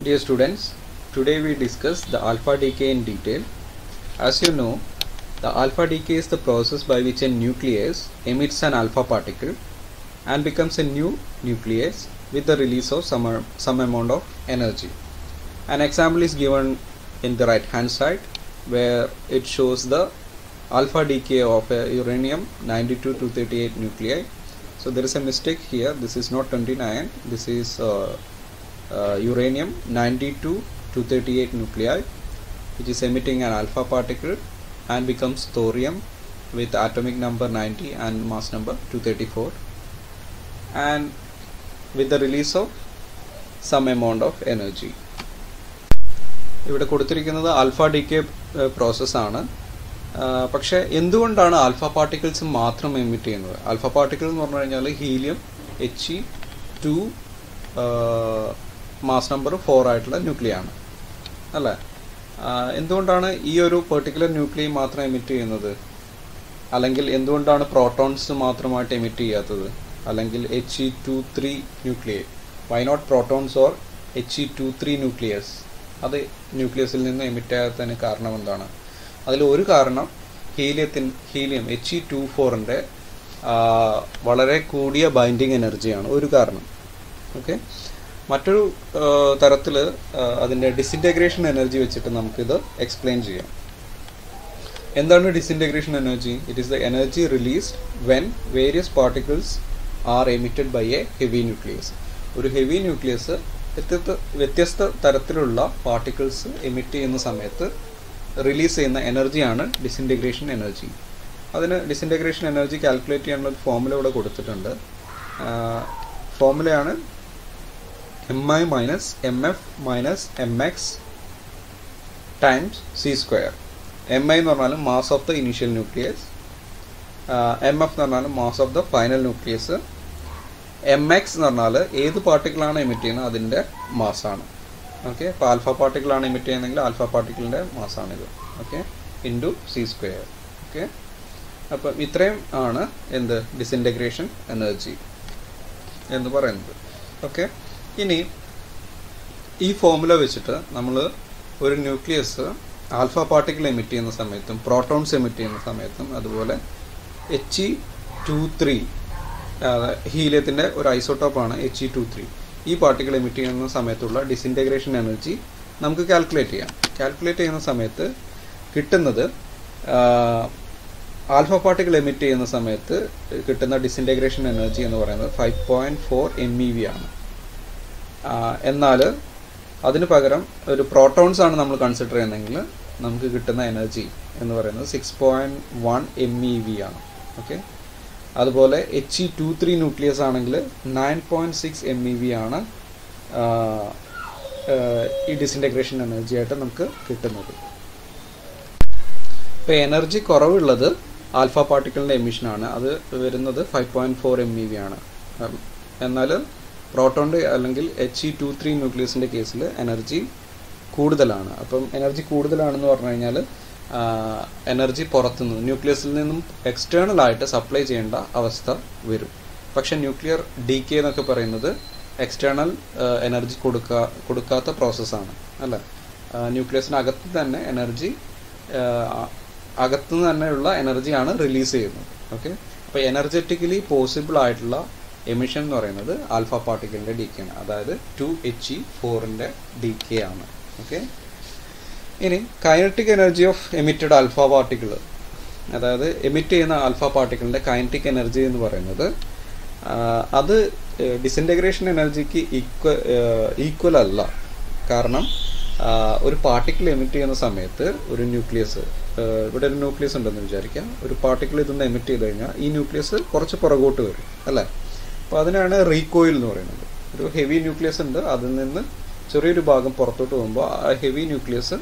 Dear students, today we discuss the alpha decay in detail. As you know, the alpha decay is the process by which a nucleus emits an alpha particle and becomes a new nucleus with the release of some, ar- some amount of energy. An example is given in the right hand side where it shows the alpha decay of a uranium 92 238 nuclei. So there is a mistake here. This is not 29. This is uh, uh, uranium 92 238 nuclei which is emitting an alpha particle and becomes thorium with atomic number 90 and mass number 234 and with the release of some amount of energy ഇവിടെ കൊടുത്തിരിക്കുന്നത് alpha D K പ്രോസസ്സാണ് പക്ഷേ എന്തുകൊണ്ടാണ് alpha particles മാത്രം emit ചെയ്യുന്നത് alpha particle എന്ന് പറഞ്ഞു കഴിഞ്ഞാൽ helium H E two mass number four ആയിട്ടുള്ള ന്യൂക്ലിയ ആണ് അല്ലേ ആ, എന്തുകൊണ്ടാണ് ഈ ഒരു പെർട്ടിക്കുലർ ന്യൂക്ലിയ മാത്രം എമിറ്റ് ചെയ്യുന്നത് അല്ലെങ്കിൽ എന്തുകൊണ്ടാണ് പ്രോട്ടോൺസ് മാത്രമായിട്ട് എമിറ്റ് ചെയ്യാത്തത് അല്ലെങ്കിൽ H E two three nuclei why not protons or H E two three nucleus അത് ന്യൂക്ലിയസിൽ നിന്ന് എമിറ്റ് ആകാത്തതിന് കാരണം എന്താണ് അതിൽ ഒരു കാരണം ഹീലിയത്തിൻ ഹീലിയം എച്ച് ഇ ടു ഫോറിൻ്റെ വളരെ കൂടിയ ബൈൻഡിങ് എനർജിയാണ് ഒരു കാരണം ഓക്കെ മറ്റൊരു തരത്തിൽ അതിൻ്റെ ഡിസിൻറ്റഗ്രേഷൻ എനർജി വെച്ചിട്ട് നമുക്കിത് എക്സ്പ്ലെയിൻ ചെയ്യാം എന്താണ് disintegration energy it is the energy released when various particles are emitted by a heavy nucleus ഒരു ഹെവി ന്യൂക്ലിയസ് വ്യത്യസ്ത വ്യത്യസ്ത തരത്തിലുള്ള പാർട്ടിക്കിൾസ് എമിറ്റ് ചെയ്യുന്ന സമയത്ത് റിലീസ് ചെയ്യുന്ന എനർജിയാണ് ഡിസിൻറ്റഗ്രേഷൻ എനർജി അതിന് ഡിസിൻറ്റഗ്രേഷൻ എനർജി കാൽക്കുലേറ്റ് ചെയ്യാനുള്ള ഒരു ഫോമുല ഇവിടെ കൊടുത്തിട്ടുണ്ട് ഫോമുലയാണ് M I minus M F minus M X times C square M I എന്ന് പറഞ്ഞാൽ mass of the initial nucleus M F എന്ന് പറഞ്ഞാൽ mass of the final nucleus M X എന്ന് പറഞ്ഞാൽ ഏത് പാർട്ടിക്കിളാണ് എമിറ്റ് ചെയ്യുന്നത് അതിൻ്റെ മാസാണ് ഓക്കെ ഇപ്പോൾ ആൽഫ പാർട്ടിക്കിളാണ് എമിറ്റ് ചെയ്യുന്നതെങ്കിൽ ആൽഫ പാർട്ടിക്കിളിൻ്റെ മാസാണിത് okay into C square okay അപ്പം ഇത്രയും ആണ് എന്ത് ഡിസിൻറ്റഗ്രേഷൻ എനർജി എന്ന് പറയുന്നത് ഓക്കെ ഇനി ഈ ഫോമുല വെച്ചിട്ട് നമ്മൾ ഒരു ന്യൂക്ലിയസ് ആൽഫ പാർട്ടിക്കിൾ എമിറ്റ് ചെയ്യുന്ന സമയത്തും പ്രോട്ടോൺസ് എമിറ്റ് ചെയ്യുന്ന സമയത്തും അതുപോലെ എച്ച് ഇ ടു ത്രീ ഹീലിയത്തിൻ്റെ ഒരു ഐസോട്ടോപ്പാണ് എച്ച് ഇ ടു ത്രീ ഈ പാർട്ടിക്കിൾ എമിറ്റ് ചെയ്യുന്ന സമയത്തുള്ള ഡിസിൻറ്റഗ്രേഷൻ എനർജി നമുക്ക് കാൽക്കുലേറ്റ് ചെയ്യാം കാൽക്കുലേറ്റ് ചെയ്യുന്ന സമയത്ത് കിട്ടുന്നത് ആൽഫ പാർട്ടിക്കിൾ എമിറ്റ് ചെയ്യുന്ന സമയത്ത് കിട്ടുന്ന ഡിസിൻറ്റഗ്രേഷൻ എനർജി എന്ന് പറയുന്നത് five point four M E V ആണ് എന്നാൽ അതിന് പകരം ഒരു പ്രോട്ടോൺസ് ആണ് നമ്മൾ കൺസിഡർ ചെയ്യുന്നതെങ്കിൽ നമുക്ക് കിട്ടുന്ന എനർജി എന്ന് പറയുന്നത് six point one M E V ആണ് ഓക്കെ അതുപോലെ H E two three nucleus ആണെങ്കിൽ nine point six M E V ആണ് ആ, ആ, ഈ ഡിസിൻറ്റഗ്രേഷൻ എനർജി ആയിട്ട് നമുക്ക് കിട്ടുന്നത് ഇപ്പോൾ എനർജി കുറവുള്ളത് ആൽഫ പാർട്ടിക്കിളിൻ്റെ എമിഷനാണ് അത് വരുന്നത് five point four M E V ആണ് ഉം, എന്നാൽ പ്രോട്ടോണിൻ്റെ അല്ലെങ്കിൽ എച്ച് ഇ ടു ത്രീ ന്യൂക്ലിയസിൻ്റെ കേസിൽ എനർജി കൂടുതലാണ് അപ്പം എനർജി കൂടുതലാണെന്ന് പറഞ്ഞു കഴിഞ്ഞാൽ എനർജി പുറത്തുനിന്ന് ന്യൂക്ലിയസിൽ നിന്നും എക്സ്റ്റേണൽ ആയിട്ട് സപ്ലൈ ചെയ്യേണ്ട അവസ്ഥ വരും പക്ഷെ ന്യൂക്ലിയർ ഡി കെ എന്നൊക്കെ പറയുന്നത് എക്സ്റ്റേണൽ എനർജി കൊടുക്കാ കൊടുക്കാത്ത പ്രോസസ്സാണ് അല്ല ന്യൂക്ലിയസിനകത്ത് തന്നെ എനർജി അകത്തുനിന്ന് തന്നെയുള്ള എനർജിയാണ് റിലീസ് ചെയ്യുന്നത് ഓക്കെ അപ്പോൾ എനർജറ്റിക്കലി പോസിബിൾ ആയിട്ടുള്ള എമിഷൻ എന്ന് പറയുന്നത് ആൽഫ പാർട്ടിക്കിളിൻ്റെ ഡി കെ ആണ് അതായത് ടു എച്ച് ഇ ഫോറിൻ്റെ ഡി കെ ആണ് ഓക്കെ ഇനി kinetic energy of emitted alpha particle അതായത് എമിറ്റ് ചെയ്യുന്ന ആൽഫ പാർട്ടിക്കിളിൻ്റെ കൈനറ്റിക് എനർജി എന്ന് പറയുന്നത് ആ, അത് ഡിസിൻറ്റഗ്രേഷൻ എനർജിക്ക് ഈക്വൽ ഈക്വൽ അല്ല കാരണം ആ, ഒരു പാർട്ടിക്കിൾ എമിറ്റ് ചെയ്യുന്ന സമയത്ത് ഒരു ന്യൂക്ലിയസ് ഇവിടെ ഒരു ന്യൂക്ലിയസ് ഉണ്ടെന്ന് വിചാരിക്കാം ഒരു പാർട്ടിക്കിൾ ഇതൊന്ന് എമിറ്റ് ചെയ്ത് കഴിഞ്ഞാൽ ഈ ന്യൂക്ലിയസ് കുറച്ച് പുറകോട്ട് വരും അല്ലേ അപ്പോൾ അതിനാണ് റീകോയിൽ എന്ന് പറയുന്നത് ഒരു ഹെവി ന്യൂക്ലിയസ് ഉണ്ട് അതിൽ നിന്ന് ചെറിയൊരു ഭാഗം പുറത്തോട്ട് പോകുമ്പോൾ ആ ഹെവി ന്യൂക്ലിയസ്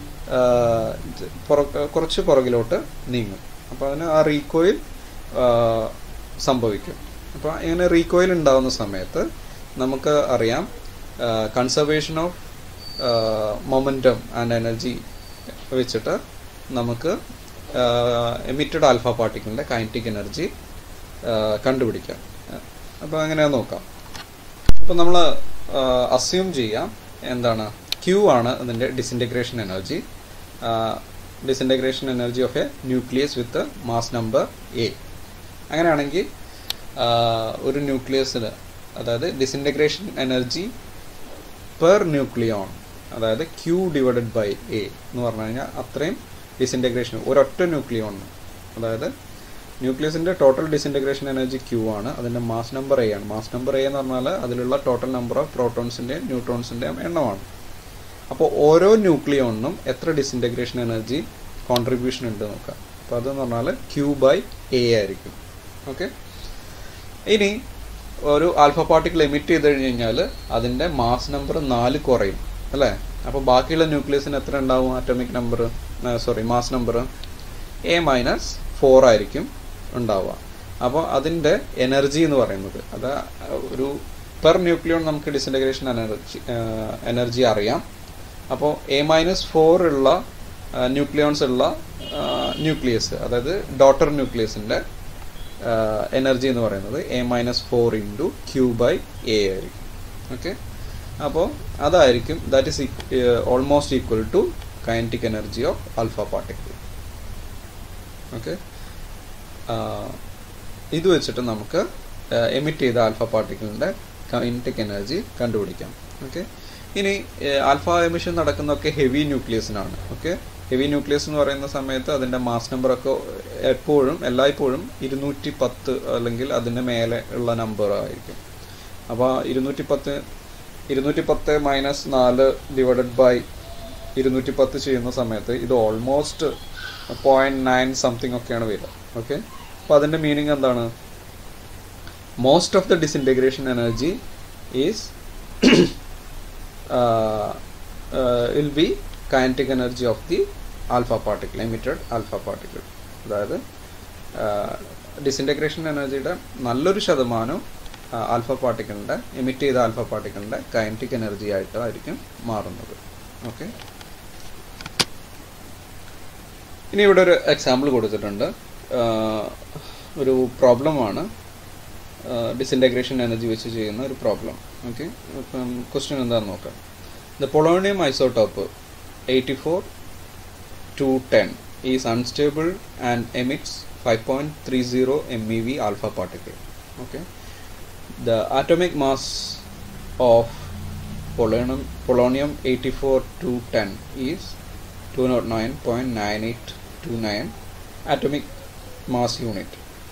കുറച്ച് പുറകിലോട്ട് നീങ്ങും അപ്പോൾ അതിന് ആ റീകോയിൽ സംഭവിക്കും അപ്പോൾ ഇങ്ങനെ റീകോയിൽ ഉണ്ടാകുന്ന സമയത്ത് നമുക്ക് അറിയാം conservation of momentum and energy വെച്ചിട്ട് നമുക്ക് എമിറ്റഡ് ആൽഫ പാർട്ടിക്കിളിൻ്റെ കൈനറ്റിക് എനർജി കണ്ടുപിടിക്കാം അപ്പോൾ അങ്ങനെ നോക്കാം അപ്പോൾ നമ്മൾ അസ്യൂം ചെയ്യാം എന്താണ് ക്യൂ ആണ് അതിൻ്റെ disintegration energy disintegration energy of a nucleus with mass number A അങ്ങനെയാണെങ്കിൽ ഒരു ന്യൂക്ലിയസിന് അതായത് ഡിസിൻറ്റഗ്രേഷൻ എനർജി പെർ ന്യൂക്ലിയോൺ അതായത് ക്യൂ ഡിവൈഡഡ് ബൈ എ എന്ന് പറഞ്ഞു കഴിഞ്ഞാൽ അത്രയും ഡിസിൻറ്റഗ്രേഷൻ ഒരൊറ്റ ന്യൂക്ലിയോണിന് അതായത് ന്യൂക്ലിയസിൻ്റെ ടോട്ടൽ ഡിസിൻറ്റഗ്രേഷൻ എനർജി ക്യൂ ആണ് അതിൻ്റെ മാസ് നമ്പർ എ ആണ് മാസ് നമ്പർ എ എന്ന് പറഞ്ഞാൽ അതിലുള്ള ടോട്ടൽ നമ്പർ ഓഫ് പ്രോട്ടോൺസിൻ്റെയും ന്യൂട്രോൺസിൻ്റെയും എണ്ണമാണ് അപ്പോൾ ഓരോ ന്യൂക്ലിയോണിനും എത്ര ഡിസിൻറ്റഗ്രേഷൻ എനർജി കോൺട്രിബ്യൂഷൻ ഉണ്ട് നോക്കാം അപ്പോൾ അതെന്ന് പറഞ്ഞാൽ ക്യൂ ബൈ എ ആയിരിക്കും ഓക്കെ ഇനി ഒരു ആൽഫ പാർട്ടിക്കിൾ എമിറ്റ് ചെയ്ത് കഴിഞ്ഞ് കഴിഞ്ഞാൽ അതിൻ്റെ മാസ് നമ്പർ നാല് കുറയും അല്ലേ അപ്പോൾ ബാക്കിയുള്ള ന്യൂക്ലിയസിന് എത്ര ഉണ്ടാവും atomic number sorry mass number A minus four ആയിരിക്കും ഉണ്ടാവുക അപ്പോൾ അതിൻ്റെ എനർജി എന്ന് പറയുന്നത് അത് ഒരു പെർ ന്യൂക്ലിയോൺ നമുക്ക് ഡിസിൻറ്റഗ്രേഷൻ എനർജി എനർജി അറിയാം അപ്പോൾ എ മൈനസ് ഫോർ ഉള്ള ന്യൂക്ലിയോൺസ് ഉള്ള ന്യൂക്ലിയസ് അതായത് ഡോട്ടർ ന്യൂക്ലിയസിൻ്റെ എനർജി എന്ന് പറയുന്നത് A minus four into Q by A ആയിരിക്കും ഓക്കെ അപ്പോൾ അതായിരിക്കും that is almost equal to kinetic energy of alpha particle okay ഇത് വെച്ചിട്ട് നമുക്ക് എമിറ്റ് ചെയ്ത ആൽഫ പാർട്ടിക്കിളിൻ്റെ കൈനറ്റിക് എനർജി കണ്ടുപിടിക്കാം ഓക്കെ ഇനി ആൽഫ എമിഷൻ നടക്കുന്നതൊക്കെ ഹെവി ന്യൂക്ലിയസിനാണ് ഓക്കെ ഹെവി ന്യൂക്ലിയസ് എന്ന് പറയുന്ന സമയത്ത് അതിൻ്റെ മാസ് നമ്പറൊക്കെ എപ്പോഴും എല്ലായ്പ്പോഴും ഇരുന്നൂറ്റി പത്ത് അല്ലെങ്കിൽ അതിൻ്റെ മേലെ ഉള്ള നമ്പർ ആയിരിക്കും അപ്പോൾ ഇരുന്നൂറ്റി പത്ത് ഇരുന്നൂറ്റി പത്ത് മൈനസ് നാല് ഡിവൈഡഡ് ബൈ ഇരുന്നൂറ്റി പത്ത് ചെയ്യുന്ന സമയത്ത് ഇത് ഓൾമോസ്റ്റ് പോയിന്റ് നയൻ സംതിങ് ഒക്കെയാണ് വരിക ഓക്കെ അപ്പോൾ അതിൻ്റെ മീനിങ് എന്താണ് most of the disintegration energy is will be kinetic energy of the alpha particle emitted alpha particle അതായത് ഡിസിൻറ്റഗ്രേഷൻ എനർജിയുടെ നല്ലൊരു ശതമാനം ആൽഫ പാർട്ടിക്കിളിൻ്റെ എമിറ്റ് ചെയ്ത ആൽഫ പാർട്ടിക്കിളിൻ്റെ കൈനറ്റിക് എനർജി ആയിട്ടായിരിക്കും മാറുന്നത് ഓക്കെ ഇനി ഇവിടെ ഒരു എക്സാമ്പിൾ കൊടുത്തിട്ടുണ്ട് ഒരു പ്രോബ്ലമാണ് ഡിസിൻറ്റഗ്രേഷൻ എനർജി വെച്ച് ചെയ്യുന്ന ഒരു പ്രോബ്ലം ഓക്കെ ഇപ്പം ക്വസ്റ്റ്യൻ എന്താണെന്ന് നോക്കാം the polonium isotope eighty four two ten is unstable and emits five point three zero M E V alpha particle okay the atomic mass of polonium polonium 84 to 10 is 209.9829 atomic mass unit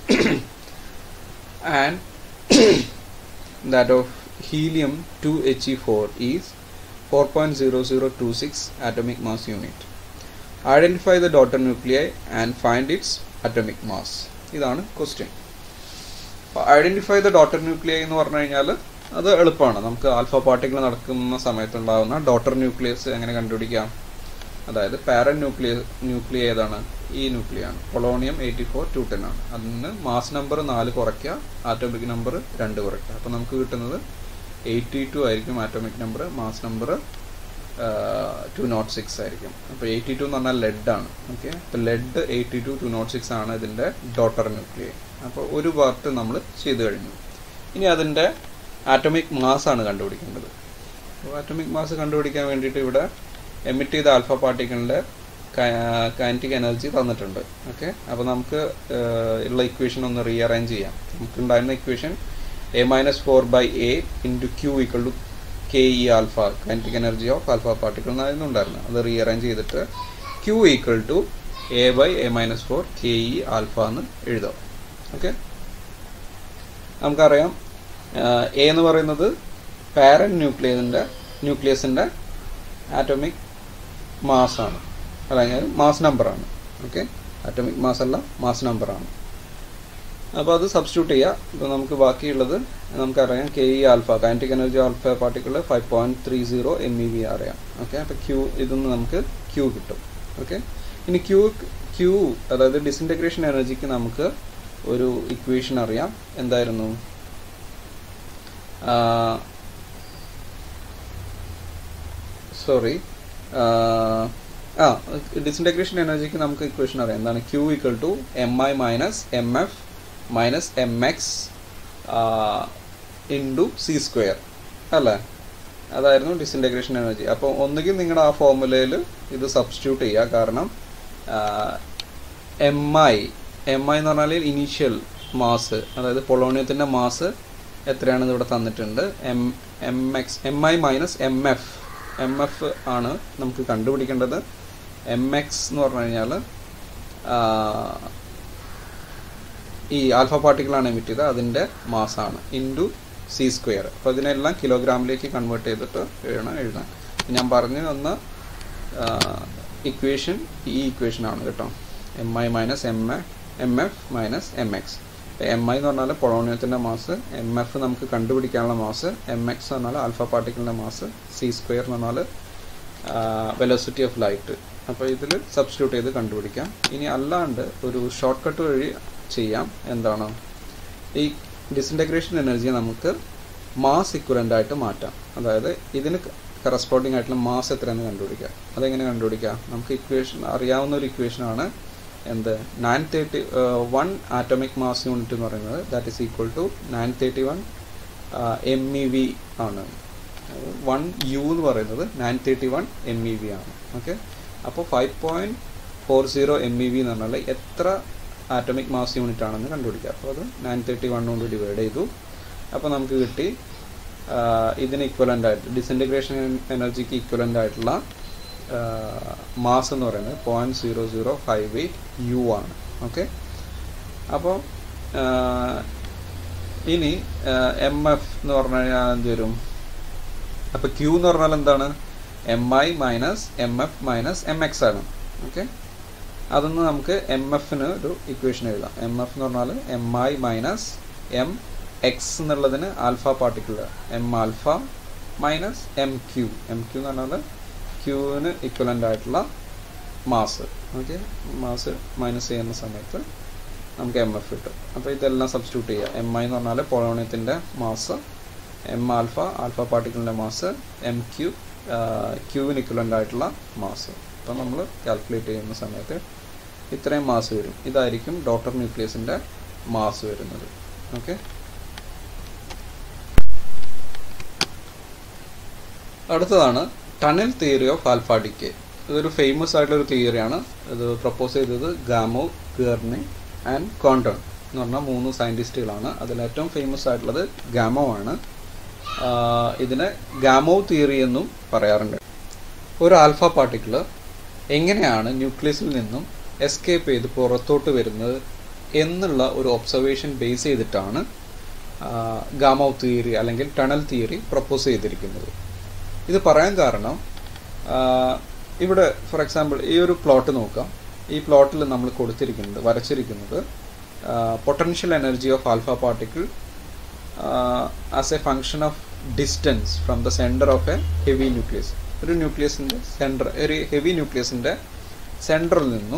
and that of helium 2he4 is 4.0026 atomic mass unit identify the daughter nuclei and find its atomic mass ഇതാണ് question identify the daughter nuclei എന്ന് പറഞ്ഞു കഴിഞ്ഞാൽ അത് എളുപ്പമാണ് നമുക്ക് alpha particle നടക്കുന്ന സമയത്തുണ്ടാകുന്ന daughter nucleus എങ്ങനെ കണ്ടുപിടിക്കാം അതായത് പാരൻ ന്യൂക്ലിയ ന്യൂക്ലിയ ഏതാണ് ഈ ന്യൂക്ലിയാണ് polonium eighty four two ten ആണ് അതിന് മാസ് നമ്പർ നാല് കുറയ്ക്കുക ആറ്റോമിക് നമ്പർ രണ്ട് കുറയ്ക്കുക അപ്പോൾ നമുക്ക് കിട്ടുന്നത് എയ്റ്റി ടു ആയിരിക്കും atomic number mass number two nought six ആയിരിക്കും അപ്പോൾ എയ്റ്റി ടു എന്ന് പറഞ്ഞാൽ ലെഡ് ആണ് ഓക്കെ അപ്പോൾ lead eighty two two nought six ആണ് ഇതിൻ്റെ ഡോട്ടർ ന്യൂക്ലിയ അപ്പോൾ ഒരു പാർട്ട് നമ്മൾ ചെയ്തു കഴിഞ്ഞു ഇനി അതിൻ്റെ ആറ്റോമിക് മാസ് ആണ് കണ്ടുപിടിക്കേണ്ടത് അപ്പോൾ ആറ്റോമിക് മാസ് കണ്ടുപിടിക്കാൻ വേണ്ടിയിട്ട് ഇവിടെ എമിറ്റ് ചെയ്ത ആൽഫ പാർട്ടിക്കിളിൻ്റെ കൈനറ്റിക് എനർജി തന്നിട്ടുണ്ട് ഓക്കെ അപ്പോൾ നമുക്ക് ഉള്ള ഇക്വേഷൻ ഒന്ന് റീഅറേഞ്ച് ചെയ്യാം നമുക്ക് ഉണ്ടായിരുന്ന equation A minus four by A into Q equal to K E alpha kinetic energy of alpha particle എന്നായിരുന്നു ഉണ്ടായിരുന്നത് അത് റീഅറേഞ്ച് ചെയ്തിട്ട് Q equal to A by A minus four K E alpha എന്ന് എഴുതാം okay നമുക്കറിയാം A എന്ന് പറയുന്നത് പാരൻ ന്യൂക്ലിയസിൻ്റെ ന്യൂക്ലിയസിൻ്റെ atomic mass ആണ് അല്ലെങ്കിൽ മാസ് നമ്പറാണ് ഓക്കെ ആറ്റോമിക് മാസ് അല്ല മാസ് നമ്പറാണ് അപ്പോൾ അത് സബ്സ്റ്റിറ്റ്യൂട്ട് ചെയ്യുക ഇപ്പോൾ നമുക്ക് ബാക്കിയുള്ളത് നമുക്കറിയാം K E alpha kinetic energy alpha particle five point three zero M E V അറിയാം ഓക്കെ അപ്പോൾ ക്യൂ ഇതൊന്ന് നമുക്ക് ക്യൂ കിട്ടും ഓക്കെ ഇനി ക്യൂ ക്യൂ അതായത് ഡിസിൻറ്റഗ്രേഷൻ എനർജിക്ക് നമുക്ക് ഒരു ഇക്വേഷൻ അറിയാം എന്തായിരുന്നു സോറി ആ ഡിസിൻറ്റഗ്രേഷൻ എനർജിക്ക് നമുക്ക് ഇക്വേഷൻ അറിയാം എന്താണ് Q equal to M I minus M F minus M X into C square അല്ലേ അതായിരുന്നു ഡിസിൻറ്റഗ്രേഷൻ എനർജി അപ്പോൾ ഒന്നുകിൽ നിങ്ങളുടെ ആ ഫോർമുലയിൽ ഇത് സബ്സ്റ്റിറ്റ്യൂട്ട് ചെയ്യുക കാരണം എം ഐ എം ഐ എന്ന് പറഞ്ഞാൽ ഇനീഷ്യൽ മാസ് അതായത് പൊളോണിയത്തിൻ്റെ മാസ് എത്രയാണെന്ന് ഇവിടെ തന്നിട്ടുണ്ട് M M X M I minus M F M F ആണ് നമുക്ക് കണ്ടുപിടിക്കേണ്ടത് എം എക്സ് എന്ന് പറഞ്ഞു കഴിഞ്ഞാൽ ഈ ആൽഫ പാർട്ടിക്കിളാണ് എമിറ്റ് ചെയ്തത് അതിൻ്റെ മാസാണ് ഇൻറ്റു സി സ്ക്വയർ അപ്പോൾ ഇതിനെല്ലാം കിലോഗ്രാമിലേക്ക് കൺവേർട്ട് ചെയ്തിട്ട് എഴുതണം എഴുതാൻ ഞാൻ പറഞ്ഞു തന്ന ഇക്വേഷൻ ഈ ഇക്വേഷൻ ആണ് കേട്ടോ M I minus M A M F minus M X M I എന്ന് പറഞ്ഞാൽ പൊളോണിയത്തിൻ്റെ മാസ് എം എഫ് നമുക്ക് കണ്ടുപിടിക്കാനുള്ള മാസ് എം എക്സ് എന്ന് പറഞ്ഞാൽ ആൽഫ പാർട്ടിക്കിളിൻ്റെ മാസ് സി സ്ക്വയർ എന്ന് പറഞ്ഞാൽ വെലോസിറ്റി ഓഫ് ലൈറ്റ് അപ്പോൾ ഇതിൽ സബ്സ്റ്റിറ്റ്യൂട്ട് ചെയ്ത് കണ്ടുപിടിക്കാം ഇനി അല്ലാണ്ട് ഒരു ഷോർട്ട് കട്ട് വഴി ചെയ്യാം എന്താണ് ഈ ഡിസിൻറ്റഗ്രേഷൻ എനർജിയെ നമുക്ക് മാസ് ഇക്വലൻ്റ് ആയിട്ട് മാറ്റാം അതായത് ഇതിന് കറസ്പോണ്ടിങ് ആയിട്ടുള്ള മാസ് എത്രയെന്ന് കണ്ടുപിടിക്കാം അതെങ്ങനെ കണ്ടുപിടിക്കാം നമുക്ക് ഇക്വേഷൻ അറിയാവുന്ന ഒരു ഇക്വേഷനാണ് എന്ത് nine thirty one atomic mass unit എന്ന് പറയുന്നത് that is equal to nine thirty one M E V ആണ് വൺ യു എന്ന് പറയുന്നത് nine thirty one M E V ആണ് ഓക്കെ അപ്പോൾ five point four zero M E V എന്ന് പറഞ്ഞാൽ എത്ര ആറ്റോമിക് മാസ് യൂണിറ്റ് ആണെന്ന് കണ്ടുപിടിക്കുക അപ്പോൾ അത് നയൻ തേർട്ടി വൺ കൊണ്ട് ഡിവൈഡ് ചെയ്തു അപ്പോൾ നമുക്ക് കിട്ടി ഇതിന് ഇക്വലൻ്റ് ആയിട്ട് ഡിസിൻറ്റഗ്രേഷൻ എനർജിക്ക് ഇക്വലൻ്റ് ആയിട്ടുള്ള മാസ് എന്ന് പറയുന്നത് point zero zero five eight U ആണ് ഓക്കെ അപ്പോൾ ഇനി എം എഫ് എന്ന് പറഞ്ഞു കഴിഞ്ഞാൽ എന്ത് വരും അപ്പോൾ ക്യൂ എന്ന് പറഞ്ഞാൽ എന്താണ് M I minus M F minus M X ആണ് ഓക്കെ അതൊന്ന് നമുക്ക് എം എഫിന് ഒരു ഇക്വേഷൻ എഴുതാം എം എഫ് എന്ന് പറഞ്ഞാൽ M I minus M X എന്നുള്ളതിന് alpha particle M alpha minus M Q M Q എന്ന് പറഞ്ഞാൽ ക്യൂവിന് ഇക്വലൻ്റ് ആയിട്ടുള്ള മാസ് ഓക്കെ മാസ് മൈനസ് ചെയ്യുന്ന സമയത്ത് നമുക്ക് എം എഫ് കിട്ടും അപ്പോൾ ഇതെല്ലാം സബ്സ്റ്റിറ്റ്യൂട്ട് ചെയ്യുക എം ഐ എന്ന് പറഞ്ഞാൽ പൊളോണിയത്തിൻ്റെ മാസ് എം ആൽഫ ആൽഫ പാർട്ടിക്കിളിൻ്റെ മാസ് എം ക്യൂ ക്യൂവിന് ഇക്വലൻ്റ് ആയിട്ടുള്ള മാസ് അപ്പം നമ്മൾ കാൽക്കുലേറ്റ് ചെയ്യുന്ന സമയത്ത് ഇത്രയും മാസ് വരും ഇതായിരിക്കും ഡോട്ടർ ന്യൂക്ലിയസിൻ്റെ മാസ് വരുന്നത് ഓക്കെ അടുത്തതാണ് tunnel theory of alpha decay ഇതൊരു ഫേമസ് ആയിട്ടുള്ള ഒരു തിയറിയാണ് ഇത് പ്രപ്പോസ് ചെയ്തത് ഗാമോ ഗേർണി ആൻഡ് കോണ്ടൺ എന്ന് പറഞ്ഞ മൂന്ന് സയൻറ്റിസ്റ്റുകളാണ് അതിൽ ഏറ്റവും ഫേമസ് ആയിട്ടുള്ളത് ഗാമോ ആണ് ഇതിനെ ഗാമോ തിയറി എന്നും പറയാറുണ്ട് ഒരു ആൽഫ പാർട്ടിക്കിൾ എങ്ങനെയാണ് ന്യൂക്ലിയസിൽ നിന്നും എസ്കേപ്പ് ചെയ്ത് പുറത്തോട്ട് വരുന്നത് എന്നുള്ള ഒരു ഒബ്സർവേഷൻ ബേസ് ചെയ്തിട്ടാണ് ഗാമോ തിയറി അല്ലെങ്കിൽ ടണൽ തിയറി പ്രപ്പോസ് ചെയ്തിരിക്കുന്നത് ഇത് പറയാൻ കാരണം ഇവിടെ ഫോർ എക്സാമ്പിൾ ഈ ഒരു പ്ലോട്ട് നോക്കാം ഈ പ്ലോട്ടിൽ നമ്മൾ കൊടുത്തിരിക്കുന്നത് വരച്ചിരിക്കുന്നത് potential energy of alpha particle as a function of distance from the centre of a heavy nucleus ഒരു ന്യൂക്ലിയസിൻ്റെ സെൻറ്റർ ഒരു ഹെവി ന്യൂക്ലിയസിൻ്റെ സെൻറ്ററിൽ നിന്നും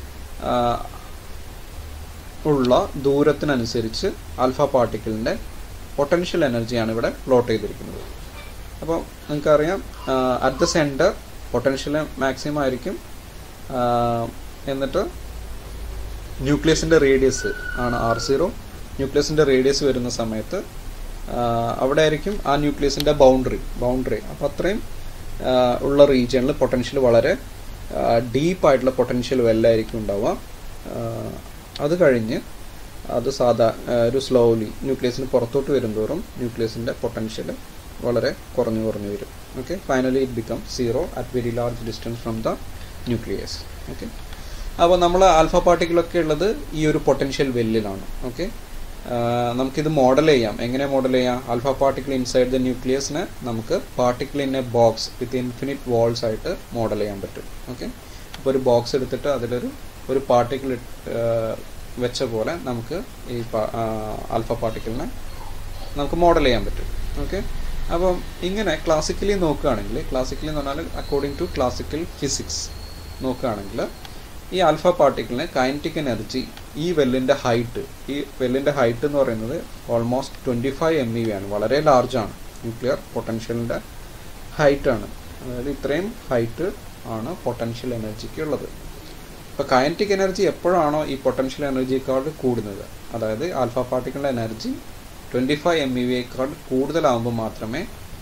ഉള്ള ദൂരത്തിനനുസരിച്ച് ആൽഫ പാർട്ടിക്കിളിൻ്റെ പൊട്ടൻഷ്യൽ എനർജിയാണ് ഇവിടെ പ്ലോട്ട് ചെയ്തിരിക്കുന്നത് അപ്പോൾ നിങ്ങൾക്കറിയാം at the centre potential maximum ആയിരിക്കും എന്നിട്ട് ന്യൂക്ലിയസിൻ്റെ റേഡിയസ് ആണ് ആർ സീറോ ന്യൂക്ലിയസിൻ്റെ റേഡിയസ് വരുന്ന സമയത്ത് അവിടെ ആയിരിക്കും ആ ന്യൂക്ലിയസിൻ്റെ ബൗണ്ടറി ബൗണ്ടറി അപ്പോൾ അത്രയും ഉള്ള റീജിയണിൽ പൊട്ടൻഷ്യൽ വളരെ ഡീപ്പായിട്ടുള്ള പൊട്ടൻഷ്യൽ വെല്ലായിരിക്കും ഉണ്ടാവുക അത് കഴിഞ്ഞ് അത് സാധാ ഒരു സ്ലോലി ന്യൂക്ലിയസിന് പുറത്തോട്ട് വരുന്തോറും ന്യൂക്ലിയസിൻ്റെ പൊട്ടൻഷ്യൽ വളരെ കുറഞ്ഞു കുറഞ്ഞു വരും okay finally it become zero at very large distance from the nucleus okay അപ്പോൾ നമ്മൾ ആൽഫ പാർട്ടിക്കിളൊക്കെ ഉള്ളത് ഈ ഒരു പൊട്ടൻഷ്യൽ വെല്ലിലാണ് ഓക്കെ നമുക്കിത് മോഡൽ ചെയ്യാം എങ്ങനെ മോഡൽ ചെയ്യാം ആൽഫ പാർട്ടിക്കിൾ ഇൻസൈഡ് ദ ന്യൂക്ലിയസിനെ നമുക്ക് particle in a box with infinite walls ആയിട്ട് മോഡൽ ചെയ്യാൻ പറ്റും ഓക്കെ അപ്പോൾ ഒരു ബോക്സ് എടുത്തിട്ട് അതിലൊരു ഒരു പാർട്ടിക്കിൾ വെച്ച പോലെ നമുക്ക് ഈ ആൽഫ പാർട്ടിക്കിളിനെ നമുക്ക് മോഡൽ ചെയ്യാൻ പറ്റും ഓക്കെ അപ്പം ഇങ്ങനെ ക്ലാസിക്കലി നോക്കുകയാണെങ്കിൽ ക്ലാസിക്കലി എന്ന് പറഞ്ഞാൽ അക്കോർഡിംഗ് ടു ക്ലാസിക്കൽ ഫിസിക്സ് നോക്കുകയാണെങ്കിൽ ഈ ആൽഫ പാർട്ടിക്കിളിന് കൈനറ്റിക് എനർജി ഈ വെല്ലിൻ്റെ ഹൈറ്റ് ഈ വെല്ലിൻ്റെ ഹൈറ്റ് എന്ന് പറയുന്നത് almost twenty five M E V ആണ് വളരെ ലാർജാണ് ന്യൂക്ലിയർ പൊട്ടൻഷ്യലിൻ്റെ ഹൈറ്റാണ് അതായത് ഇത്രയും ഹൈറ്റ് ആണ് പൊട്ടൻഷ്യൽ എനർജിക്ക് ഉള്ളത് ഇപ്പോൾ കൈനറ്റിക് എനർജി എപ്പോഴാണോ ഈ പൊട്ടൻഷ്യൽ എനർജിയേക്കാൾ കൂടുന്നത് അതായത് ആൽഫ പാർട്ടിക്കിളിൻ്റെ energy twenty five M E വിയേക്കാൾ കൂടുതലാകുമ്പോൾ മാത്രമേ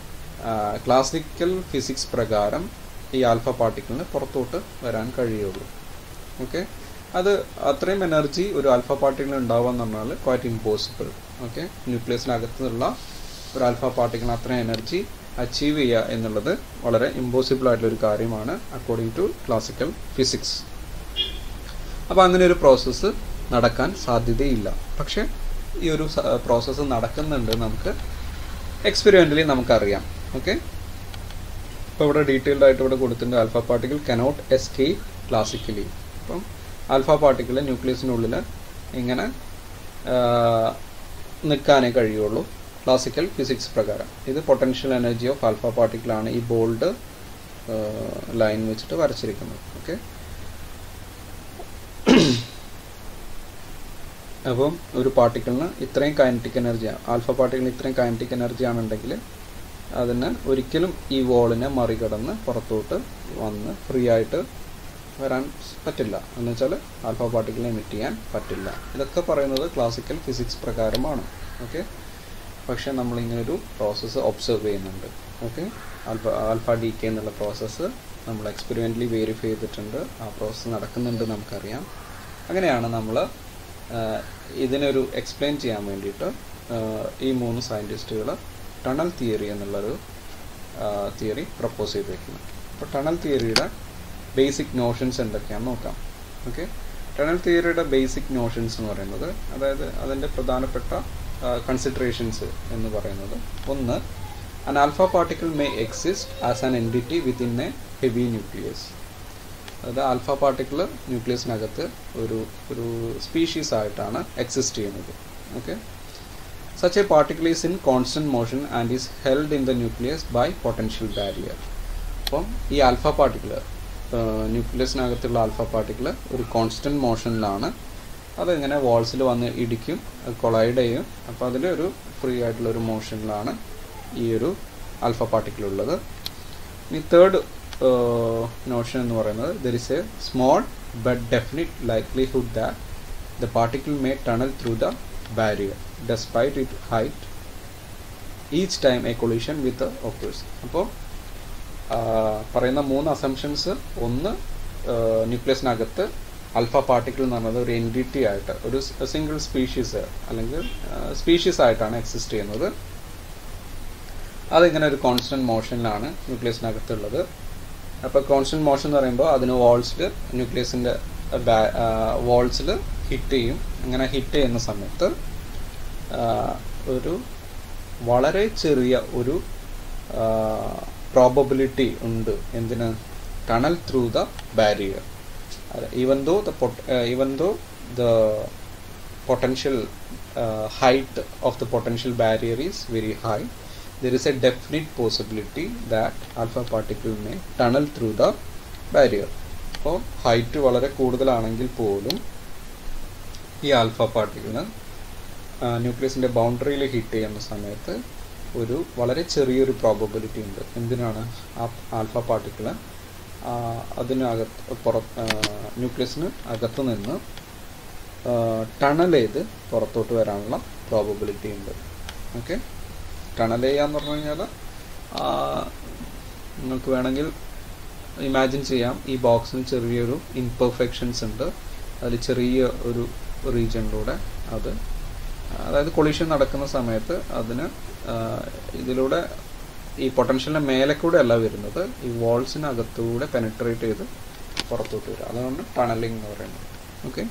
ക്ലാസിക്കൽ ഫിസിക്സ് പ്രകാരം ഈ ആൽഫ പാർട്ടിക്കിളിന് പുറത്തോട്ട് വരാൻ കഴിയുള്ളൂ ഓക്കെ അത് അത്രയും എനർജി ഒരു ആൽഫ പാർട്ടിക്കിൾ ഉണ്ടാവുക എന്ന് പറഞ്ഞാൽ ക്വൈറ്റ് ഇമ്പോസിബിൾ ഓക്കെ ന്യൂക്ലിയസിനകത്തുള്ള ഒരു ആൽഫ പാർട്ടിക്കിളിന് അത്രയും എനർജി അച്ചീവ് ചെയ്യുക എന്നുള്ളത് വളരെ ഇമ്പോസിബിൾ ആയിട്ടുള്ള ഒരു കാര്യമാണ് അക്കോർഡിംഗ് ടു ക്ലാസിക്കൽ ഫിസിക്സ് അപ്പോൾ അങ്ങനെ ഒരു പ്രോസസ്സ് നടക്കാൻ സാധ്യതയില്ല പക്ഷേ ഈ ഒരു പ്രോസസ്സ് നടക്കുന്നുണ്ട് നമുക്ക് എക്സ്പെരിമെൻ്റലി നമുക്കറിയാം ഓക്കെ ഇപ്പോൾ ഇവിടെ ഡീറ്റെയിൽഡ് ആയിട്ട് ഇവിടെ കൊടുത്തിട്ടുണ്ട് alpha particle cannot escape classically അപ്പം ആൽഫ പാർട്ടിക്കിൾ ന്യൂക്ലിയസിനുള്ളിൽ ഇങ്ങനെ നിൽക്കാനേ കഴിയുള്ളൂ ക്ലാസിക്കൽ ഫിസിക്സ് പ്രകാരം ഇത് പൊട്ടൻഷ്യൽ എനർജി ഓഫ് ആൽഫ പാർട്ടിക്കിളാണ് ഈ ബോൾഡ് ലൈൻ വെച്ചിട്ട് വരച്ചിരിക്കുന്നത് ഓക്കെ അപ്പം ഒരു പാർട്ടിക്കിളിന് ഇത്രയും കൈനറ്റിക് എനർജി ആൽഫ പാർട്ടിക്കിളിന് ഇത്രയും കൈനറ്റിക് എനർജി ആണെന്നുണ്ടെങ്കിൽ അതിന് ഒരിക്കലും ഈ വോളിനെ മറികടന്ന് പുറത്തോട്ട് വന്ന് ഫ്രീ ആയിട്ട് വരാൻ പറ്റില്ല എന്ന് വെച്ചാൽ ആൽഫ പാർട്ടിക്കിളിനെ എമിറ്റ് ചെയ്യാൻ പറ്റില്ല ഇതൊക്കെ പറയുന്നത് ക്ലാസിക്കൽ ഫിസിക്സ് പ്രകാരമാണ് ഓക്കെ പക്ഷെ നമ്മളിങ്ങനൊരു പ്രോസസ്സ് ഒബ്സർവ് ചെയ്യുന്നുണ്ട് okay alpha alpha decay എന്നുള്ള പ്രോസസ്സ് നമ്മൾ എക്സ്പെരിമെൻ്റലി വെരിഫൈ ചെയ്തിട്ടുണ്ട് ആ പ്രോസസ്സ് നടക്കുന്നുണ്ട് നമുക്കറിയാം അങ്ങനെയാണ് നമ്മൾ ഇതിനൊരു എക്സ്പ്ലെയിൻ ചെയ്യാൻ വേണ്ടിയിട്ട് ഈ മൂന്ന് സയൻറ്റിസ്റ്റുകൾ ടണൽ തിയറി എന്നുള്ളൊരു തിയറി പ്രപ്പോസ് ചെയ്ത് വെക്കുന്നത് അപ്പോൾ ടണൽ തിയറിയുടെ ബേസിക് നോഷൻസ് എന്തൊക്കെയാണെന്ന് നോക്കാം ഓക്കെ ടണൽ തിയറിയുടെ ബേസിക് നോഷൻസ് എന്ന് പറയുന്നത് അതായത് അതിൻ്റെ പ്രധാനപ്പെട്ട കൺസിഡറേഷൻസ് എന്ന് പറയുന്നത് ഒന്ന് an alpha particle may exist as an entity within a heavy nucleus അതായത് ആൽഫ പാർട്ടിക്കിൾ ന്യൂക്ലിയസിനകത്ത് ഒരു ഒരു സ്പീഷീസ് ആയിട്ടാണ് എക്സിസ്റ്റ് ചെയ്യുന്നത് okay such a particle is in constant motion and is held in the nucleus by potential barrier അപ്പം ഈ alpha particle ന്യൂക്ലിയസിനകത്തുള്ള alpha particle ഒരു കോൺസ്റ്റൻറ്റ് മോഷനിലാണ് അതിങ്ങനെ വാൾസിൽ വന്ന് ഇടിക്കും കൊളൈഡ് ചെയ്യും അപ്പോൾ അതിൽ ഒരു ഫ്രീ ആയിട്ടുള്ള ഒരു മോഷനിലാണ് ഈ ഒരു ആൽഫ പാർട്ടിക്കിൾ ഉള്ളത് ഇനി തേർഡ് നോഷൻ എന്ന് പറയുന്നത് there is a small but definite likelihood that the particle may tunnel through the barrier despite it height each time a collision with occurs അപ്പോൾ പറയുന്ന മൂന്ന് അസംഷൻസ് ഒന്ന് ന്യൂക്ലിയസിനകത്ത് അൽഫ പാർട്ടിക്കിൾ എന്ന് പറയുന്നത് ഒരു എൻറ്റിറ്റി ആയിട്ട് ഒരു സിംഗിൾ സ്പീഷീസ് അല്ലെങ്കിൽ സ്പീഷീസ് ആയിട്ടാണ് എക്സിസ്റ്റ് ചെയ്യുന്നത് അതിങ്ങനെ ഒരു കോൺസ്റ്റൻറ്റ് മോഷനിലാണ് ന്യൂക്ലിയസിനകത്തുള്ളത് അപ്പോൾ കോൺസ്റ്റൻറ്റ് മോഷൻ എന്ന് പറയുമ്പോൾ അതിന് വാൾസിൽ ന്യൂക്ലിയസിൻ്റെ വാൾസിൽ ഹിറ്റ് ചെയ്യും അങ്ങനെ ഹിറ്റ് ചെയ്യുന്ന സമയത്ത് ഒരു വളരെ ചെറിയ ഒരു പ്രോബബിലിറ്റി ഉണ്ട് എന്തിന് tunnel through the barrier even though the even though the potential height of the potential barrier is very high there is a definite possibility that alpha particle may tunnel through the barrier അപ്പോൾ height വളരെ കൂടുതലാണെങ്കിൽ പോലും ഈ alpha പാർട്ടിക്കിളിന് ന്യൂക്ലിയസിൻ്റെ ബൗണ്ടറിയിൽ hit ചെയ്യുന്ന സമയത്ത് ഒരു വളരെ ചെറിയൊരു പ്രോബബിലിറ്റി ഉണ്ട് എന്തിനാണ് ആ ആൽഫ പാർട്ടിക്കിള് അതിനകത്ത് പുറ ന്യൂക്ലിയസിന് അകത്ത് നിന്ന് ടണൽ ചെയ്ത് പുറത്തോട്ട് വരാനുള്ള പ്രോബബിലിറ്റി ഉണ്ട് ഓക്കെ ടണൽ ചെയ്യാന്ന് പറഞ്ഞു കഴിഞ്ഞാൽ നിങ്ങൾക്ക് വേണമെങ്കിൽ ഇമാജിൻ ചെയ്യാം ഈ ബോക്സിന് ചെറിയൊരു ഇംപെർഫെക്ഷൻസ് ഉണ്ട് അതിൽ ചെറിയ ഒരു റീജിയനിലൂടെ അത് അതായത് കൊളീഷൻ നടക്കുന്ന സമയത്ത് അതിന് ഇതിലൂടെ ഈ പൊട്ടൻഷ്യലിൻ്റെ മേലെ കൂടെ അല്ല വരുന്നത് ഈ വാൾസിനകത്തൂടെ പെനട്രേറ്റ് ചെയ്ത് പുറത്തോട്ട് വരിക അതാണ് ടണലിംഗ് എന്ന് പറയുന്നത് ഓക്കെ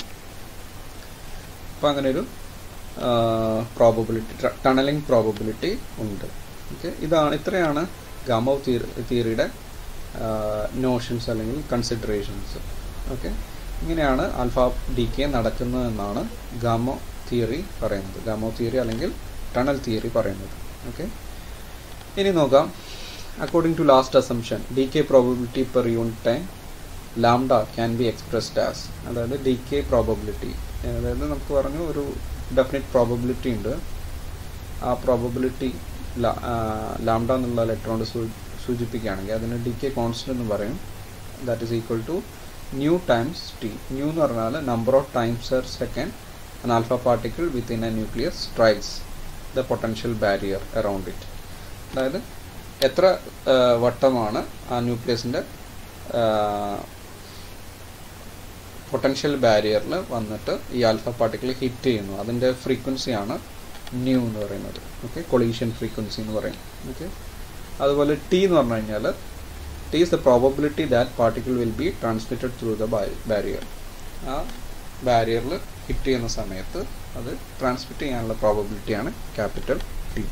അപ്പോൾ അങ്ങനെ ഒരു പ്രോബബിലിറ്റി ടണലിംഗ് പ്രോബബിലിറ്റി ഉണ്ട് ഓക്കെ ഇതാണ് ഇത്രയാണ് ഗാമോ തിയറിയുടെ നോഷൻസ് അല്ലെങ്കിൽ കൺസിഡറേഷൻസ് ഓക്കെ ഇങ്ങനെയാണ് ആൽഫ ഡി കെ നടക്കുന്നതെന്നാണ് ഗാമോ തിയറി പറയുന്നത് ഗാമോ തിയറി അല്ലെങ്കിൽ ടണൽ തിയറി പറയുന്നത് ഓക്കെ ഇനി നോക്കാം according to last assumption decay probability per unit time lambda can be expressed as അതായത് ഡി കെ പ്രോബബിലിറ്റി അതായത് നമുക്ക് പറഞ്ഞു ഒരു ഡെഫിനിറ്റ് പ്രോബബിലിറ്റി ഉണ്ട് ആ പ്രോബബിലിറ്റി ലാംഡ എന്നുള്ള ഇലക്ട്രോൺ സൂചിപ്പിക്കുകയാണെങ്കിൽ അതിന് ഡി കെ കോൺസ്റ്റന്റ് എന്ന് പറയും that is equal to nu times T nu എന്ന് പറഞ്ഞാൽ number of times per second an alpha particle within a nucleus strikes the potential barrier around it അതായത് എത്ര ആ, വട്ടമാണ് ആ ന്യൂക്ലിയസിൻ്റെ പൊട്ടൻഷ്യൽ ബാരിയറിൽ വന്നിട്ട് ഈ ആൽഫ പാർട്ടിക്കിൾ ഹിറ്റ് ചെയ്യുന്നു അതിൻ്റെ ഫ്രീക്വൻസിയാണ് ന്യൂ എന്ന് പറയുന്നത് ഓക്കെ കൊളീഷൻ ഫ്രീക്വൻസി എന്ന് പറയും ഓക്കെ അതുപോലെ ടി എന്ന് പറഞ്ഞു കഴിഞ്ഞാൽ T is the probability that particle will be transmitted through the barrier ആ ബാരിയറിൽ ഹിറ്റ് ചെയ്യുന്ന സമയത്ത് അത് ട്രാൻസ്മിറ്റ് ചെയ്യാനുള്ള പ്രോബബിലിറ്റിയാണ് ക്യാപിറ്റൽ ടി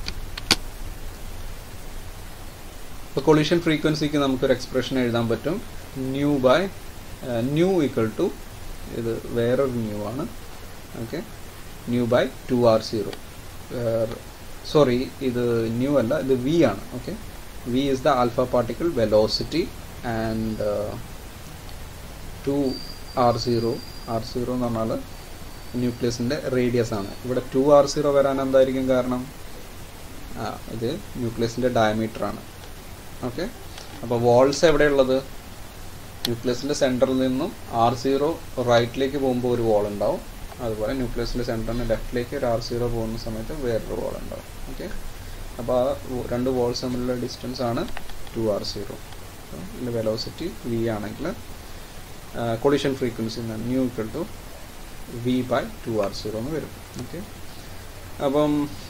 ഇപ്പോൾ കൊളീഷൻ ഫ്രീക്വൻസിക്ക് നമുക്കൊരു എക്സ്പ്രഷൻ എഴുതാൻ പറ്റും nu by nu equal to ഇത് വേറൊരു ന്യൂ ആണ് okay nu by two R zero sorry ഇത് ന്യൂ അല്ല ഇത് വി ആണ് okay V is the alpha particle velocity and two R zero R zero എന്ന് പറഞ്ഞാൽ ന്യൂക്ലിയസിൻ്റെ റേഡിയസ് ആണ് ഇവിടെ ടു ആർ സീറോ വരാൻ എന്തായിരിക്കും കാരണം ആ ഇത് ന്യൂക്ലിയസിൻ്റെ ഡയമീറ്റർ ആണ് ഓക്കെ അപ്പോൾ വോൾസ് എവിടെയുള്ളത് ന്യൂക്ലിയസിൻ്റെ സെൻറ്ററിൽ നിന്നും ആർ സീറോ റൈറ്റിലേക്ക് പോകുമ്പോൾ ഒരു വോൾ ഉണ്ടാവും അതുപോലെ ന്യൂക്ലിയസിൻ്റെ സെൻറ്ററിന് ലെഫ്റ്റിലേക്ക് ഒരു ആർ സീറോ പോകുന്ന സമയത്ത് വേറൊരു വോൾ ഉണ്ടാവും ഓക്കെ അപ്പോൾ ആ വ- രണ്ട് വോൾസ് തമ്മിലുള്ള ഡിസ്റ്റൻസ് ആണ് ടു ആർ സീറോ ഇതിൻ്റെ വെലോസിറ്റി വി ആണെങ്കിൽ collision frequency nu equal to V by two R zero എന്ന് വരും ഓക്കെ അപ്പം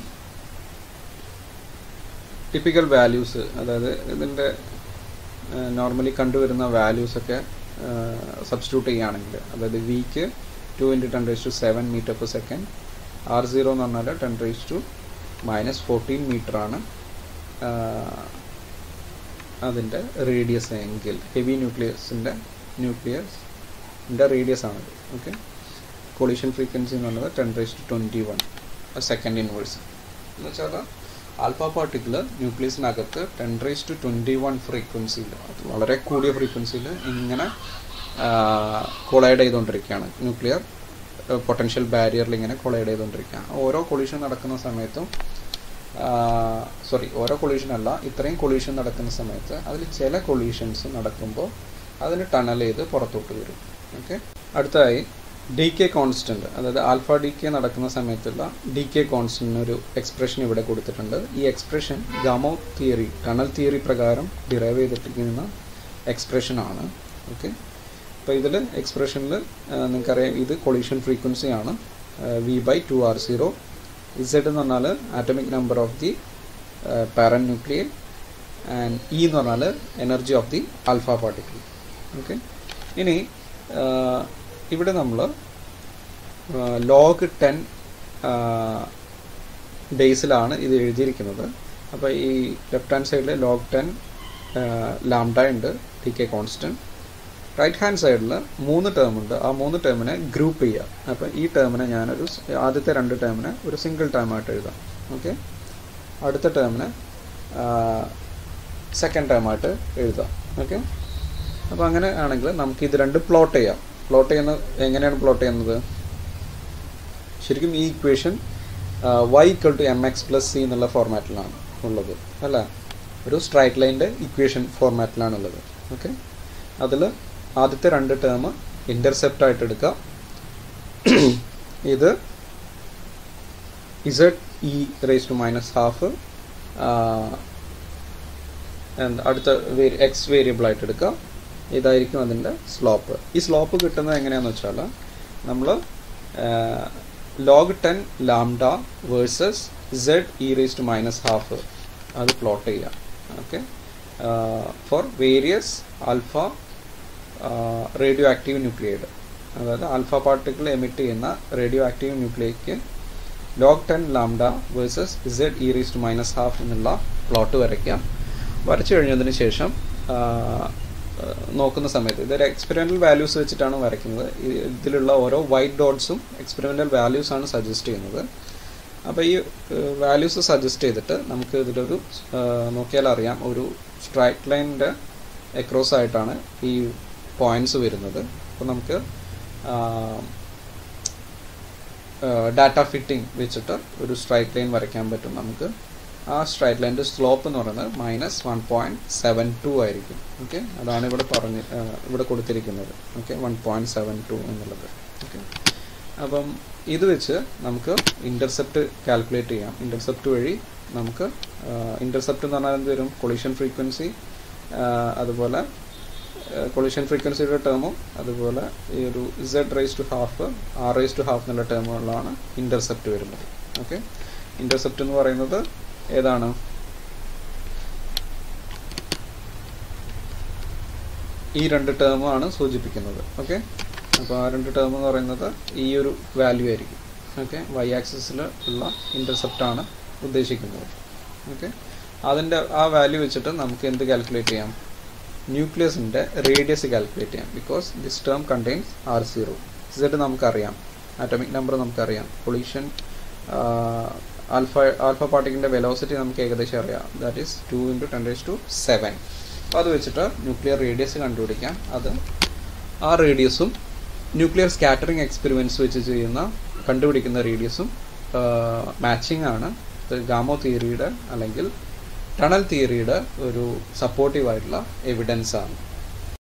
ടിപ്പിക്കൽ വാല്യൂസ് അതായത് ഇതിൻ്റെ നോർമലി കണ്ടുവരുന്ന വാല്യൂസ് ഒക്കെ സബ്സ്റ്റിറ്റ്യൂട്ട് ചെയ്യുകയാണെങ്കിൽ അതായത് വിക്ക് two into ten raise to seven metre per second R zero എന്ന് പറഞ്ഞാൽ ten raise to minus fourteen metre ആണ് അതിൻ്റെ റേഡിയസ് എങ്കിൽ ഹെവി ന്യൂക്ലിയസിൻ്റെ ന്യൂക്ലിയസിൻ്റെ റേഡിയസ് ആണത് ഓക്കെ കൊളീഷൻ ഫ്രീക്വൻസി എന്ന് പറയുന്നത് ten raise to twenty one second inverse എന്ന് വെച്ചാൽ ആൽഫ പാർട്ടിക്കിൾ ന്യൂക്ലിയസിനകത്ത് ten raise to twenty one ഫ്രീക്വൻസിയിൽ വളരെ കൂടിയ ഫ്രീക്വൻസിയിൽ ഇങ്ങനെ കൊളൈഡ് ചെയ്തുകൊണ്ടിരിക്കുകയാണ് ന്യൂക്ലിയർ പൊട്ടൻഷ്യൽ ബാരിയറിൽ ഇങ്ങനെ കൊളൈഡ് ചെയ്തുകൊണ്ടിരിക്കുകയാണ് ഓരോ കൊളീഷൻ നടക്കുന്ന സമയത്തും സോറി ഓരോ കൊളീഷൻ അല്ല ഇത്രയും കൊളീഷൻ നടക്കുന്ന സമയത്ത് അതിൽ ചില കൊളീഷൻസ് നടക്കുമ്പോൾ അതിന് ടണൽ ചെയ്ത് പുറത്തോട്ട് വരും ഓക്കെ അടുത്തതായി ഡി കെ കോൺസ്റ്റൻറ്റ് അതായത് ആൽഫ ഡി കെ നടക്കുന്ന സമയത്തുള്ള ഡി കെ കോൺസ്റ്റൻറ്റിന് ഒരു എക്സ്പ്രഷൻ ഇവിടെ കൊടുത്തിട്ടുണ്ട് ഈ expression Gamow theory tunnel theory പ്രകാരം ഡിറൈവ് ചെയ്തിട്ടിരിക്കുന്ന എക്സ്പ്രഷൻ ആണ് ഓക്കെ അപ്പോൾ ഇതിൽ എക്സ്പ്രഷനിൽ നിങ്ങൾക്കറിയാം ഇത് കൊളീഷൻ ഫ്രീക്വൻസി ആണ് V by two R zero Z എന്ന് പറഞ്ഞാൽ atomic number of the parent nuclear and E എന്ന് പറഞ്ഞാൽ energy of the alpha particle okay ഇനി ഇവിടെ നമ്മൾ ലോഗ് ടെൻ ബേസിലാണ് ഇത് എഴുതിയിരിക്കുന്നത് അപ്പോൾ ഈ ലെഫ്റ്റ് ഹാൻഡ് സൈഡിൽ ലോഗ് ടെൻ ലാംഡ ഉണ്ട് decay constant right hand സൈഡിൽ മൂന്ന് ടേം ഉണ്ട് ആ മൂന്ന് ടേമിനെ ഗ്രൂപ്പ് ചെയ്യുക അപ്പോൾ ഈ ടേമിനെ ഞാനൊരു സ്- ആദ്യത്തെ രണ്ട് ടേമിനെ ഒരു സിംഗിൾ ടേമായിട്ട് എഴുതാം ഓക്കെ അടുത്ത ടേമിനെ സെക്കൻഡ് ടേമായിട്ട് എഴുതാം ഓക്കെ അപ്പോൾ അങ്ങനെ ആണെങ്കിൽ നമുക്ക് ഇത് രണ്ട് പ്ലോട്ട് ചെയ്യാം പ്ലോട്ട് ചെയ്യുന്ന എങ്ങനെയാണ് പ്ലോട്ട് ചെയ്യുന്നത് ശരിക്കും ഈ equation Y equal to M X plus C എന്നുള്ള ഫോർമാറ്റിലാണ് ഉള്ളത് അല്ല ഒരു സ്ട്രൈറ്റ് ലൈൻ്റെ ഇക്വേഷൻ ഫോർമാറ്റിലാണ് ഉള്ളത് ഓക്കെ അതിൽ ആദ്യത്തെ രണ്ട് ടേം ഇൻ്റർസെപ്റ്റ് ആയിട്ട് എടുക്കുക ഇത് Z E raise to minus half അടുത്ത എക്സ് വേരിയബിൾ ആയിട്ട് എടുക്കുക ഇതായിരിക്കും അതിൻ്റെ സ്ലോപ്പ് ഈ സ്ലോപ്പ് കിട്ടുന്നത് എങ്ങനെയാണെന്ന് വെച്ചാൽ നമ്മൾ log ten lambda versus Z E raise to minus half അത് പ്ലോട്ട് ചെയ്യുക okay for various alpha radioactive nuclide അതായത് ആൽഫ പാർട്ടിക്കിൾ എമിറ്റ് ചെയ്യുന്ന റേഡിയോ ആക്റ്റീവ് ന്യൂക്ലിയയ്ക്ക് log ten lambda versus Z E raise to minus half എന്നുള്ള plot വരയ്ക്കാം വരച്ചു കഴിഞ്ഞതിന് ശേഷം ആ, ആ, നോക്കുന്ന സമയത്ത് ഇതൊരു എക്സ്പെരിമെൻ്റൽ വാല്യൂസ് വെച്ചിട്ടാണ് വരയ്ക്കുന്നത് ഈ- ഇതിലുള്ള ഓരോ വൈറ്റ് ഡോട്ട്സും എക്സ്പെരിമെൻ്റൽ വാല്യൂസ് ആണ് സജസ്റ്റ് ചെയ്യുന്നത് അപ്പോൾ ഈ വാല്യൂസ് സജസ്റ്റ് ചെയ്തിട്ട് നമുക്ക് ഇതിലൊരു ആ, നോക്കിയാൽ അറിയാം ഒരു സ്ട്രൈറ്റ് ലൈനിൻ്റെ എക്രോസ് ആയിട്ടാണ് ഈ പോയിന്റ്സ് വരുന്നത് അപ്പോൾ നമുക്ക് ഡാറ്റ ഫിറ്റിംഗ് വെച്ചിട്ട് ഒരു സ്ട്രൈറ്റ് ലൈൻ വരയ്ക്കാൻ പറ്റും നമുക്ക് ആ സ്ട്രൈറ്റ് ലൈൻ്റെ സ്ലോപ്പ് എന്ന് പറയുന്നത് minus one point seven two ആയിരിക്കും ഓക്കെ അതാണ് ഇവിടെ പറഞ്ഞ് ആ, ഇവിടെ കൊടുത്തിരിക്കുന്നത് okay one point seven two എന്നുള്ളത് ഓക്കെ അപ്പം ഇത് വെച്ച് നമുക്ക് ഇൻ്റർസെപ്റ്റ് കാൽക്കുലേറ്റ് ചെയ്യാം ഇൻ്റർസെപ്റ്റ് വഴി നമുക്ക് ഇൻ്റർസെപ്റ്റ് എന്ന് പറഞ്ഞാൽ എന്ത് വരും കൊളിഷൻ ഫ്രീക്വൻസി അതുപോലെ കൊളിഷൻ ഫ്രീക്വൻസിയുടെ ടേമും അതുപോലെ ഈ ഒരു Z raise to half R raise to half എന്നുള്ള ടേമുകളിലാണ് ഇൻ്റർസെപ്റ്റ് വരുന്നത് ഓക്കെ ഇൻ്റർസെപ്റ്റ് എന്ന് പറയുന്നത് ഏതാണ് ഈ രണ്ട് ടേമാണ് സൂചിപ്പിക്കുന്നത് ഓക്കെ അപ്പോൾ ആ രണ്ട് ടേം എന്ന് പറയുന്നത് ഈ ഒരു വാല്യൂ ആയിരിക്കും ഓക്കെ വൈ ആക്സിസിൽ ഉള്ള ഇൻ്റർസെപ്റ്റാണ് ഉദ്ദേശിക്കുന്നത് ഓക്കെ അതിൻ്റെ ആ വാല്യൂ വെച്ചിട്ട് നമുക്ക് എന്ത് കാൽക്കുലേറ്റ് ചെയ്യാം ന്യൂക്ലിയസിൻ്റെ റേഡിയസ് കാൽക്കുലേറ്റ് ചെയ്യാം because this term contains R zero Z നമുക്കറിയാം ആറ്റോമിക് നമ്പർ നമുക്കറിയാം പൊളിഷൻ ആൽഫ ആൽഫ പാർട്ടിക്കിൻ്റെ വെലോസിറ്റി നമുക്ക് ഏകദേശം അറിയാം that is two into ten raise to seven അപ്പോൾ അത് വെച്ചിട്ട് ന്യൂക്ലിയർ റേഡിയസ് കണ്ടുപിടിക്കാം അത് ആ റേഡിയസും ന്യൂക്ലിയർ സ്കാറ്ററിംഗ് എക്സ്പെരിമെൻറ്റ്സ് വെച്ച് ചെയ്യുന്ന കണ്ടുപിടിക്കുന്ന റേഡിയസും മാച്ചിങ് ആണ് ഗാമോ തിയറിയുടെ അല്ലെങ്കിൽ ടണൽ തിയറിയുടെ ഒരു സപ്പോർട്ടീവ് ആയിട്ടുള്ള എവിഡൻസ് ആണ്